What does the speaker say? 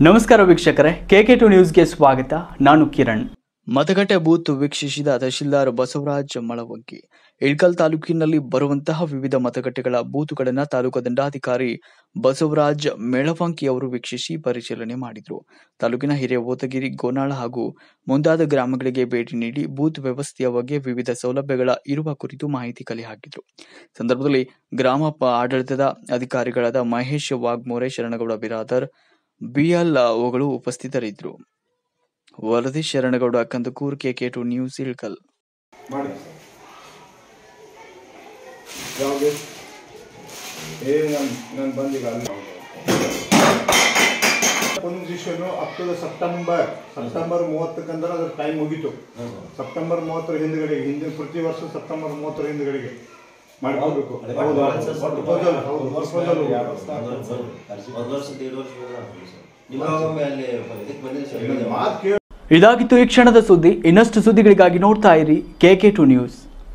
ನಮಸ್ಕಾರ ವೀಕ್ಷಕರೇ K K to ನ್ಯೂಸ್ಗೆ ಸ್ವಾಗತ ನಾನು ಕಿರಣ್ ಮತಗಟ್ಟೆ ಬೂತ್ ವೀಕ್ಷಿಸಿದ ತಹಶೀಲ್ದಾರ್ ಬಸವರಾಜ್ ಮಳವಂಗಿ ಇಳ್ಕಲ್ ತಾಲೂಕಿನಲ್ಲಿ ಬರುವಂತಹ ವಿವಿಧ ಮತಗಟ್ಟೆಗಳ ಬೂತುಗಳನ್ನು ತಾಲೂಕು ದಂಡಾಧಿಕಾರಿ ಬಸವರಾಜ್ ಮೇಳವಂಕಿ ಅವರು ವೀಕ್ಷಿಸಿ ಪರಿಶೀಲನೆ ಮಾಡಿದರು ತಾಲೂಕಿನ ಹಿರೇಓತಗಿರಿ ಗೋನಾಳ ಹಾಗೂ ಮುಂತಾದ ಗ್ರಾಮಗಳಿಗೆ ಭೇಟಿ ನೀಡಿ ಬೂತ್ ವ್ಯವಸ್ಥೆಯ ಬಗ್ಗೆ ವಿವಿಧ ಸೌಲಭ್ಯಗಳ ಇರುವ ಕುರಿತು ಮಾಹಿತಿ ಕಲೆ ಹಾಕಿದರು ಸಂದರ್ಭದಲ್ಲಿ ಗ್ರಾಮ ಪ- ಆಡಳಿತದ ಅಧಿಕಾರಿಗಳಾದ ಮಹೇಶ್ ವಾಗ್ಮೋರೆ ಶರಣಗೌಡ ಬಿರಾದರ್ ಬಿಎಲ್ ಓಗಳು ಉಪಸ್ಥಿತರಿದ್ದರು ವರದಿ Sharanagouda Kandakur KK two news Ilkal ಮಾಡಿ ಯಾವುದು ಏ ನಾನು ನಾನು ಬಂದಿಲ್ಲ ಅಲ್ಲಿ position up to the September September ಮೂವತ್ತಕ್ಕಂದ್ರೆ ಅದ್ರ ಟೈಮ್ ಮುಗೀತು ಸೆಪ್ಟೆಂಬರ್ ಮೂವತ್ತರ ಹಿಂದ್ಗಡೆಗೆ ಹಿಂದಿನ ಪ್ರತಿ ವರ್ಷ ಸೆಪ್ಟೆಂಬರ್ ಮೂವತ್ತರ ಹಿಂದ್ಗಡೆಗೆ ಮಾಡ್ಕೋಬೇಕು ಹೌದು ಪ್ರಪೋಸಲ್ ಹೌದು ಪ್ರಪೋಸಲ್ ಒಂದು ವರ್ಷ ಎರಡು ವರ್ಷ ನಿಮ್ಮೊಮ್ಮೆ ಅಲ್ಲಿ ಇದಕ್ಕೆ ಬಂದಿದೆ ಸರ್ ಮಾತು ಕೇಳಿ ಇದಾಗಿತ್ತು ಈ ಕ್ಷಣದ ಸುದ್ದಿ ಇನ್ನಷ್ಟು ಸುದ್ದಿಗಳಿಗಾಗಿ ನೋಡ್ತಾ ಇರಿ ಕೆಕೆ ಟು ನ್ಯೂಸ್